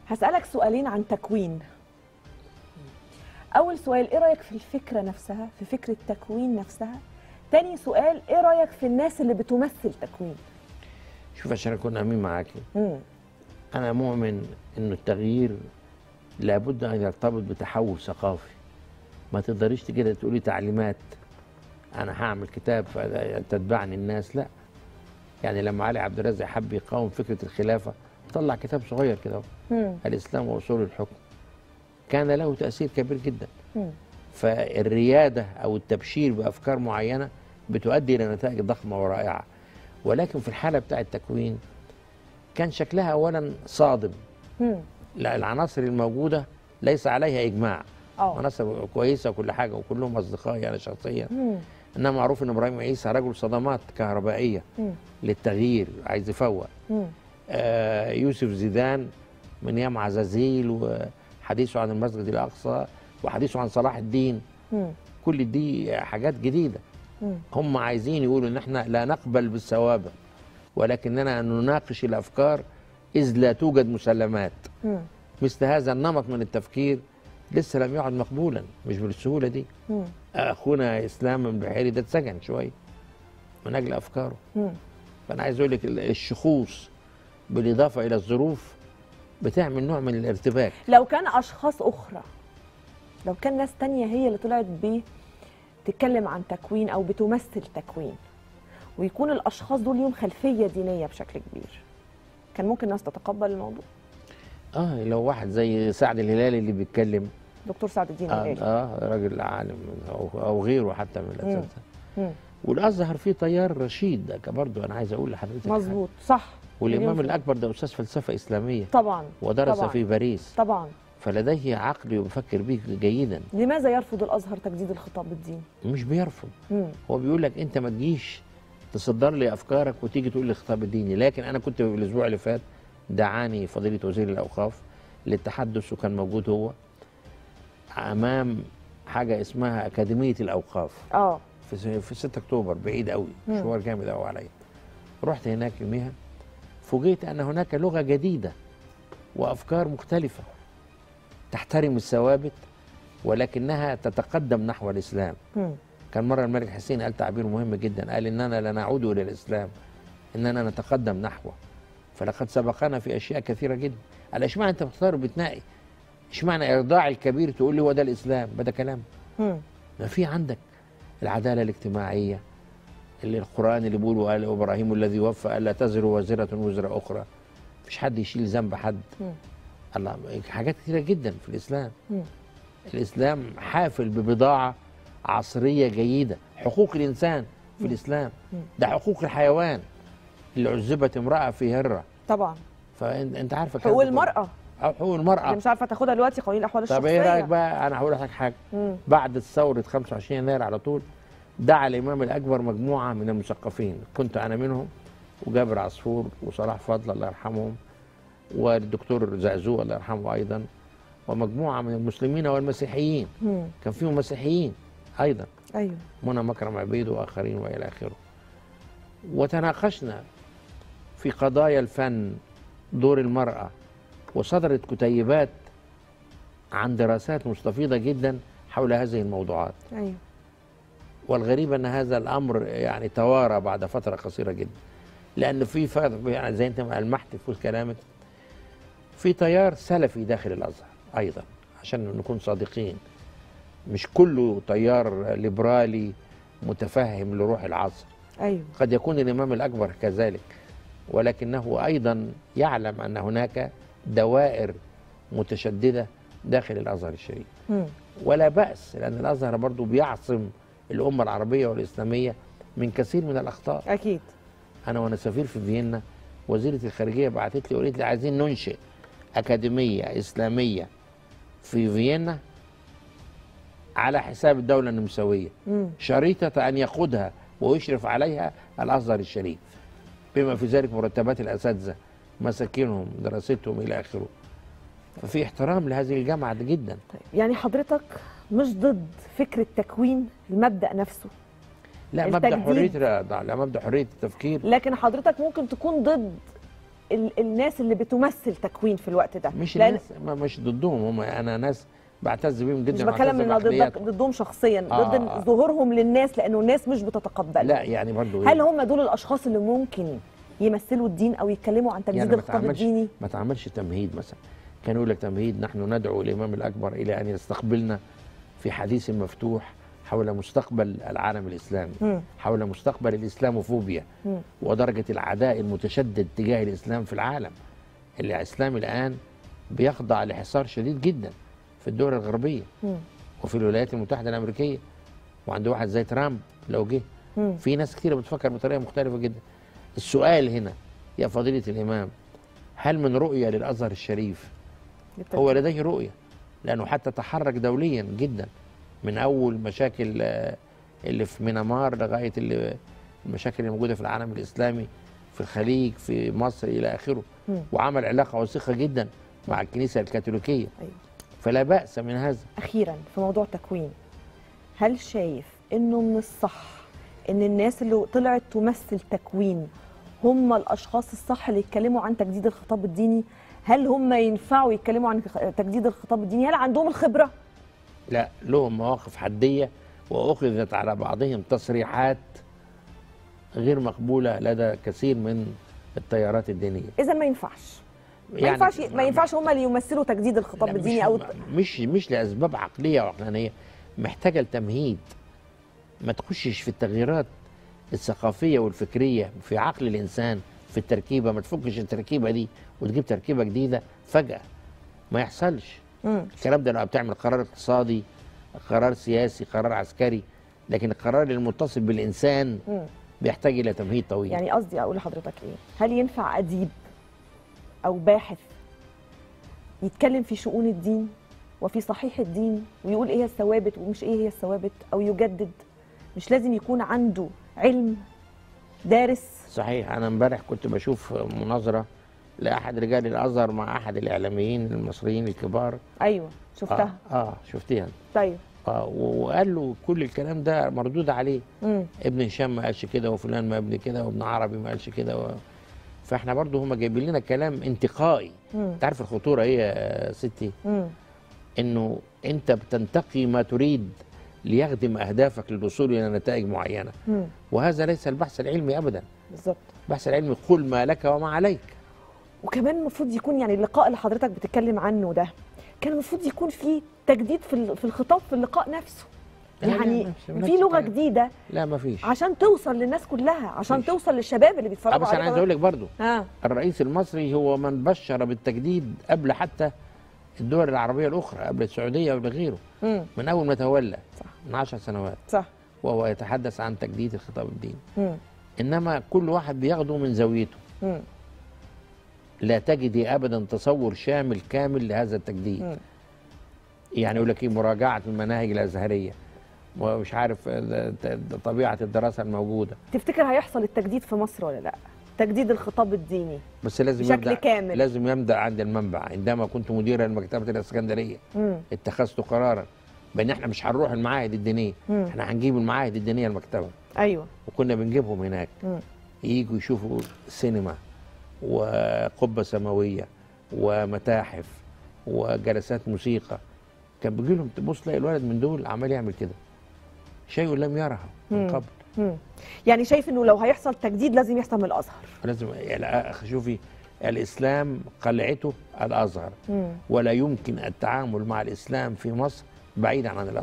هسألك سؤالين عن تكوين أول سؤال إيه رأيك في الفكرة نفسها في فكرة تكوين نفسها تاني سؤال إيه رأيك في الناس اللي بتمثل تكوين شوف عشان اكون امين معاكي مم. انا مؤمن انه التغيير لابد ان يرتبط بتحول ثقافي ما تقدريش كده تقولي تعليمات انا هعمل كتاب فتتبعني الناس لا يعني لما علي عبد الرازق حب يقاوم فكره الخلافه طلع كتاب صغير كده مم. الاسلام واصول الحكم كان له تاثير كبير جدا مم. فالرياده او التبشير بافكار معينه بتؤدي الى نتائج ضخمه ورائعه ولكن في الحاله بتاع التكوين كان شكلها اولا صادم مم. لا العناصر الموجوده ليس عليها اجماع اه عناصر كويسه وكل حاجه وكلهم اصدقائي انا شخصيا مم. انما معروف ان ابراهيم عيسى رجل صدمات كهربائيه مم. للتغيير عايز يفوق مم. آه يوسف زيدان من ايام عزازيل وحديثه عن المسجد الاقصى وحديثه عن صلاح الدين مم. كل دي حاجات جديده مم. هم عايزين يقولوا ان احنا لا نقبل بالسوابق ولكننا نناقش الافكار اذ لا توجد مسلمات مم. مثل هذا النمط من التفكير لسه لم يعد مقبولا مش بالسهوله دي مم. اخونا اسلام البحيري ده اتسجن شويه من اجل افكاره مم. فانا عايز اقول لك ال- الشخوص بالاضافه الى الظروف بتعمل نوع من الارتباك لو كان اشخاص اخرى لو كان ناس تانية هي اللي طلعت بتتكلم عن تكوين او بتمثل تكوين ويكون الاشخاص دول ليهم خلفيه دينيه بشكل كبير كان ممكن الناس تتقبل الموضوع اه لو واحد زي سعد الهلالي اللي بيتكلم دكتور سعد الدين آه, الهلالي اه راجل عالم او, أو غيره حتى من الاساتذه مم. والازهر فيه تيار رشيد ده برضه انا عايز اقول لحضرتك حاجة. مظبوط صح والامام مليون في- الاكبر ده استاذ فلسفه اسلاميه طبعا ودرس طبعاً. في باريس طبعا فلديه عقل يفكر به جيدا لماذا يرفض الازهر تجديد الخطاب الديني مش بيرفض مم. هو بيقول لك انت ما تجيش تصدر لي افكارك وتيجي تقول لي خطاب الديني لكن انا كنت في الاسبوع اللي فات دعاني فضيله وزير الاوقاف للتحدث وكان موجود هو امام حاجه اسمها اكاديميه الاوقاف اه في س- في 6 اكتوبر بعيد قوي مم. مشوار جامد قوي عليا رحت هناك يوميها فوجئت ان هناك لغه جديده وافكار مختلفه تحترم الثوابت ولكنها تتقدم نحو الاسلام مم. كان مره الملك حسين قال تعبير مهم جدا قال اننا لا نعود الى الاسلام اننا نتقدم نحوه فلقد سبقنا في اشياء كثيره جدا قال اشمعنى انت بتختار بتنقي اشمعنى ارضاع الكبير تقول لي هو ده الاسلام ده كلام مم. ما في عندك العداله الاجتماعيه اللي القران اللي بيقول قال ابراهيم الذي وفى الا تزر وازره وزر اخرى مفيش حد يشيل ذنب حد مم. الله حاجات كثيره جدا في الاسلام مم. الاسلام حافل ببضاعه عصريه جيده حقوق الانسان في مم. الاسلام مم. ده حقوق الحيوان اللي عذبت امراه في هره طبعا فانت انت عارفه حقوق الكلام ده كله. المراه أو حقوق اللي المراه مش عارفه تاخدها دلوقتي قوانين الاحوال الشخصيه طب ايه رايك بقى انا هقول لك حاجه مم. بعد ثورة 25 يناير على طول دعا الإمام الأكبر مجموعة من المثقفين كنت أنا منهم وجابر عصفور وصلاح فضل الله يرحمهم والدكتور زعزوع الله يرحمه أيضا ومجموعة من المسلمين والمسيحيين مم. كان فيهم مسيحيين أيضا ايوه منى مكرم عبيد وآخرين وإلى آخره وتناقشنا في قضايا الفن دور المرأة وصدرت كتيبات عن دراسات مستفيضة جدا حول هذه الموضوعات ايوه والغريب ان هذا الامر يعني توارى بعد فتره قصيره جدا لان في فرق يعني زي انت ما المحت في كلامك في تيار سلفي داخل الازهر ايضا عشان نكون صادقين مش كله تيار ليبرالي متفهم لروح العصر ايوه قد يكون الامام الاكبر كذلك ولكنه ايضا يعلم ان هناك دوائر متشدده داخل الازهر الشريف مم. ولا بأس لأن الأزهر برضو بيعصم الأمة العربية والإسلامية من كثير من الأخطاء اكيد أنا وأنا سفير في فيينا وزيرة الخارجية بعتت لي وقالت لي عايزين ننشئ أكاديمية إسلامية في فيينا على حساب الدولة النمساوية مم. شريطة أن يقودها ويشرف عليها الأزهر الشريف بما في ذلك مرتبات الأساتذة مساكنهم دراستهم إلى آخره ففي احترام لهذه الجامعة جدا طيب يعني حضرتك مش ضد فكره تكوين المبدا نفسه لا مبدا التجديد. حريه لا لا مبدا حريه التفكير لكن حضرتك ممكن تكون ضد ال الناس اللي بتمثل تكوين في الوقت ده مش لأن- الناس ما مش ضدهم هم انا ناس بعتز بيهم جدا مش وأعتز بتكلم ان ضدك بعقلياتهم. ضدهم شخصيا آه، ضد آه. ظهورهم للناس لانه الناس مش بتتقبل لا يعني برضو هل هم دول الاشخاص اللي ممكن يمثلوا الدين او يتكلموا عن تجديد يعني ما الخطاب تعملش الديني ما تعملش تمهيد مثلا كان يقول لك تمهيد نحن ندعو الامام الاكبر الى ان يستقبلنا في حديث مفتوح حول مستقبل العالم الاسلامي مم. حول مستقبل الاسلاموفوبيا مم. ودرجه العداء المتشدد تجاه الاسلام في العالم الاسلام الان بيخضع لحصار شديد جدا في الدول الغربيه مم. وفي الولايات المتحده الامريكيه وعند واحد زي ترامب لو جه مم. في ناس كتير بتفكر بطريقه مختلفه جدا السؤال هنا يا فضيله الامام هل من رؤيه للازهر الشريف هو لديه رؤيه لانه حتى تحرك دوليا جدا من اول مشاكل آه، اللي في مينمار لغايه اللي المشاكل اللي موجوده في العالم الاسلامي في الخليج في مصر الى اخره مم. وعمل علاقه وثيقه جدا مع الكنيسه الكاثوليكيه أيوة. فلا باس من هذا اخيرا في موضوع تكوين هل شايف انه من الصح ان الناس اللي طلعت تمثل تكوين هم الاشخاص الصح اللي يتكلموا عن تجديد الخطاب الديني هل هم ينفعوا يتكلموا عن تجديد الخطاب الديني هل عندهم الخبره لا لهم مواقف حديه واخذت على بعضهم تصريحات غير مقبوله لدى كثير من التيارات الدينيه اذا ما ينفعش ما ينفعش ما ينفعش هم اللي يمثلوا تجديد الخطاب لا، مش الديني او مش مش لاسباب عقليه وعقلانيه محتاجه لتمهيد ما تخشش في التغييرات الثقافيه والفكريه في عقل الانسان في التركيبه ما تفكش التركيبه دي وتجيب تركيبه جديده فجاه ما يحصلش مم. الكلام ده لو بتعمل قرار اقتصادي قرار سياسي قرار عسكري لكن القرار المتصل بالانسان مم. بيحتاج الى تمهيد طويل يعني قصدي اقول لحضرتك ايه هل ينفع اديب او باحث يتكلم في شؤون الدين وفي صحيح الدين ويقول ايه هي الثوابت ومش ايه هي الثوابت او يجدد مش لازم يكون عنده علم دارس صحيح انا امبارح كنت بشوف مناظره لاحد رجال الازهر مع احد الاعلاميين المصريين الكبار ايوه شفتها اه, آه شفتيها طيب آه و- وقال له كل الكلام ده مردود عليه امم ابن هشام ما قالش كده وفلان ما ابن كده وابن عربي ما قالش كده و... فاحنا برضو هم جايبين لنا كلام انتقائي امم انت عارف الخطوره ايه يا ستي امم انه انت بتنتقي ما تريد ليخدم اهدافك للوصول الى نتائج معينه امم وهذا ليس البحث العلمي ابدا بالظبط البحث العلمي قل ما لك وما عليك وكمان المفروض يكون يعني اللقاء اللي حضرتك بتتكلم عنه ده كان المفروض يكون فيه تجديد في ال- في الخطاب في اللقاء نفسه لا، لا، يعني نفس- نفس في لغه الكلام. جديده لا ما فيش عشان توصل للناس كلها عشان ماشي. توصل للشباب اللي آه بيتفرجوا بس انا عايز اقول لك برضو اه الرئيس المصري هو من بشر بالتجديد قبل حتى الدول العربيه الاخرى قبل السعوديه ولا غيره امم من اول ما تولى صح. من عشر سنوات صح وهو يتحدث عن تجديد الخطاب الديني امم انما كل واحد بياخده من زاويته امم لا تجدي ابدا تصور شامل كامل لهذا التجديد مم. يعني يقول لك ايه مراجعه المناهج الازهريه ومش عارف ال- ت- طبيعه الدراسه الموجوده تفتكر هيحصل التجديد في مصر ولا لا تجديد الخطاب الديني بس لازم بشكل يبدا كامل. لازم يبدا عند المنبع عندما كنت مديرا لمكتبه الاسكندريه امم اتخذت قرارا بان احنا مش هنروح المعاهد الدينيه مم. احنا هنجيب المعاهد الدينيه المكتبه ايوه وكنا بنجيبهم هناك مم. يجوا يشوفوا سينما وقبه سماويه ومتاحف وجلسات موسيقى كان بيجي لهم تبص تلاقي الولد من دول عمال يعمل كده شيء لم يره من مم. قبل مم. يعني شايف انه لو هيحصل تجديد لازم يحصل من الازهر لازم يعني شوفي الاسلام قلعته الازهر مم. ولا يمكن التعامل مع الاسلام في مصر بعيدا عن الازهر